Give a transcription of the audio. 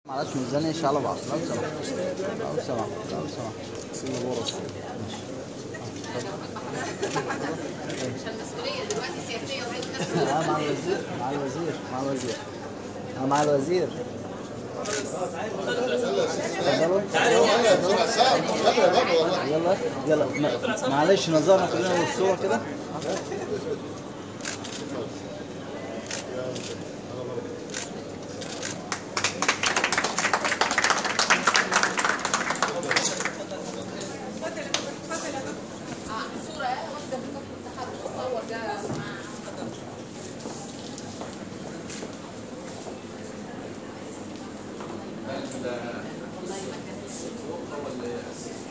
معلش مش زنقش على بعض لو سمحت لو سمحت لو سمحت سيبني ورا عشان المسؤوليه دلوقتي سياسيه وبقيت الناس اه مع الوزير مع الوزير مع الوزير اه مع الوزير اتفضلوا يلا يلا ما- معلش نظرنا كلنا للصورة كده اه صوره واحده من كتر التحرك تصور ده مع والله ما كانت